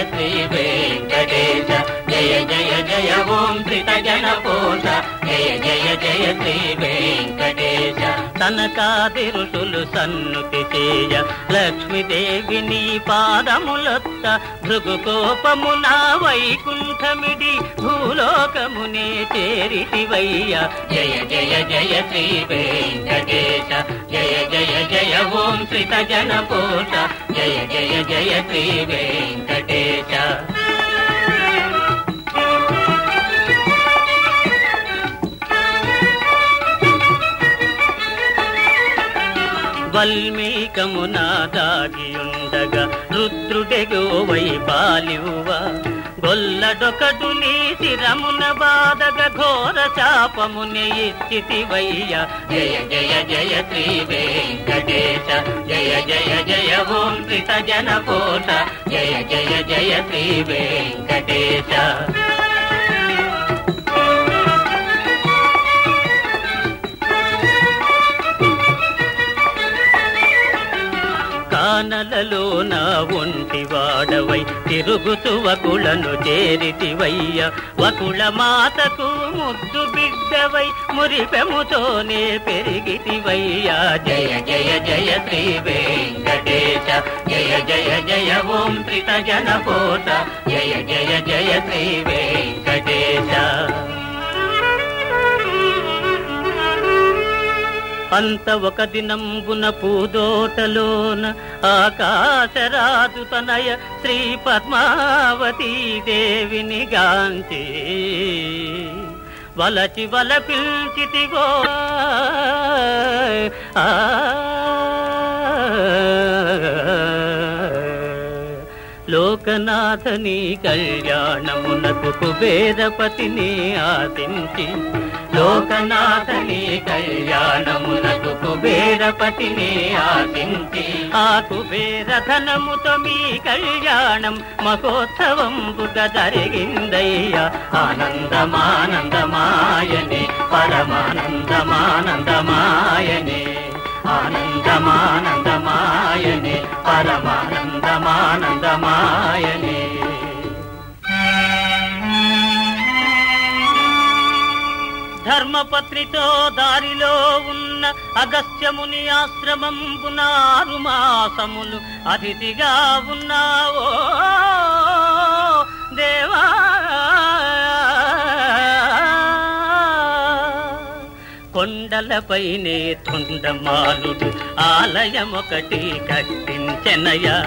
శ్రీ వెంకటేశ జయ జయ జయ ఓం శ్రీత జన పోష జయ జయ జయ శ్రీ వెంకటేశ తనకాది ఋషులు సన్నుతి చేయ లక్ష్మీదేవిని పాదములొత్త భృగు కోపమున వైకుంఠమిడి భూలోకమునే చేరితివయ్య జయ జయ జయ శ్రీ వెంకటేశ జయ జయ జయ ఓం శ్రీత జన పోష జయ జయ జయ శ్రీ వెంకటేశ వల్మీకమున దాగియుండగా రుద్రుడెగోవై బాలివ్వ గొల్లడొకడు నీ శిరమున బాధగ ఘోర శాపముని ఇచ్చితివయ్య జయ జయ జయ శ్రీ వెంకటేశ జయ జయ జయ ఓం శ్రీత జన పోష జయ జయ జయ శ్రీ వెంకటేశ కానలలో నా ఒంటి వాడవై తిరుగుతు వకులను చేరితివయ్య వకుల మాతకు ముద్దు బిడ్డవై మురిపెముతోనే పెరిగితివయ్యా జయ జయ జయ శ్రీ వెంకటేశ జయ జయ జయ ఓం త్రిత జన పోత జయ జయ జయ శ్రీ వెంకటేశ అంత ఒక దినంబున పూదోటలోన ఆకాశరాజు తనయ శ్రీ పద్మావతీ దేవిని గాంచి వలచి వల పిల్చితిగో ఆ లోకనాథని కళ్యాణమునకు కుబేరపతిని ఆశించి లోకనాథని కళ్యాణమునకు కుబేరపతిని ఆశించి ఆ కుబేర ధనముతో మీ కళ్యాణం మహోత్సవంబుగా జరిగిందయ్యా ఆనందమానందమాయనే పరమానందమానందమాయనే ఆనందమానందమాయనే పరమానందమానందమాయనే ధర్మపత్రితో దారిలో ఉన్న అగస్త్యముని ఆశ్రమంబున ఆరు మాసములు అతిథిగా ఉన్నావో దేవా కొండలపైనే తొండమాలుడు ఆలయమొకటి కట్టించెనయా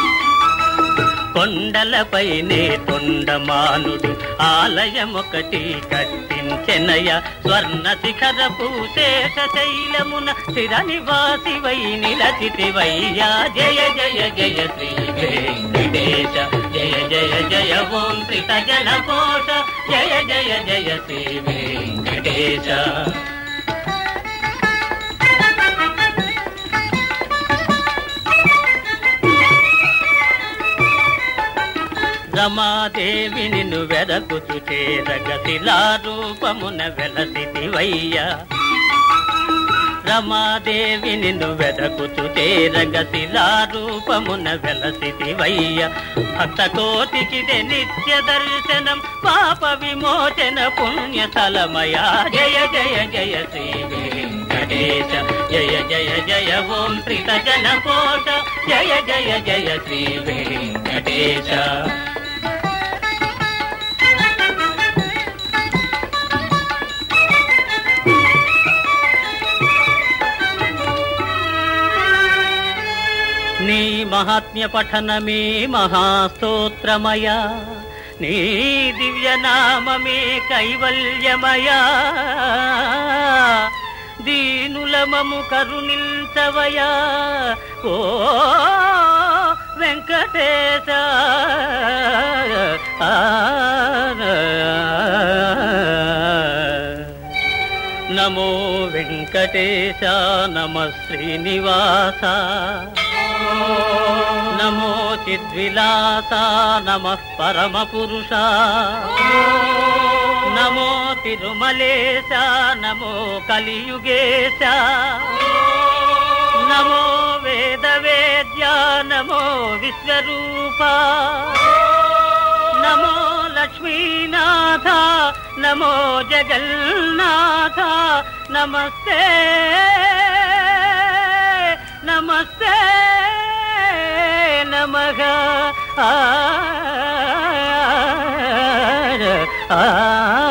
కొండలపైనే తొండమానుడు ఆలయమొకటి కట్టించెనయ స్వర్ణ శిఖరపు శేష శైలమున స్థిర నివాసివై నిలచితివయ్యా జయ జయ జయ శ్రీ వెంకటేశ జయ జయ జయ ఓం శ్రీత జన కోశ జయ జయ జయ శ్రీ వెంకటేశ రమాదేవి నిన్ను వెదకుచు చేరగ శిలారూపమున వెలసితివయ్యా రమాదేవి నిన్ను వెదకుచు చేరగ శిలారూపమున వెలసితివయ్య భక్త కోటికిదే నిత్య దర్శనం పాప విమోచన పుణ్య తలమయా జయ జయ జయ శ్రీ వెంకటేశ జయ జయ జయ ఓం త్రిత జన కోట జయ జయ జయ శ్రీ వెంకటేశ నీ మహాత్మ్య పఠనమే మహాస్తోత్రమయ నీ దివ్యనామమే కైవల్యమయా దీనులమము కరుణించవయా ఓ వెంకటేశ నమో వెంకటేశ నమ శ్రీనివాస నమో చిద్విలాస నమ పరమ పురుష నమో తిరుమలేశ నమో కలియుగేశ నమో వేద వేద్య నమో విశ్వరూప లక్ష్మీనాథ నమో జగన్నాథ నమస్తే నమస్తే నమః ఆ ఆ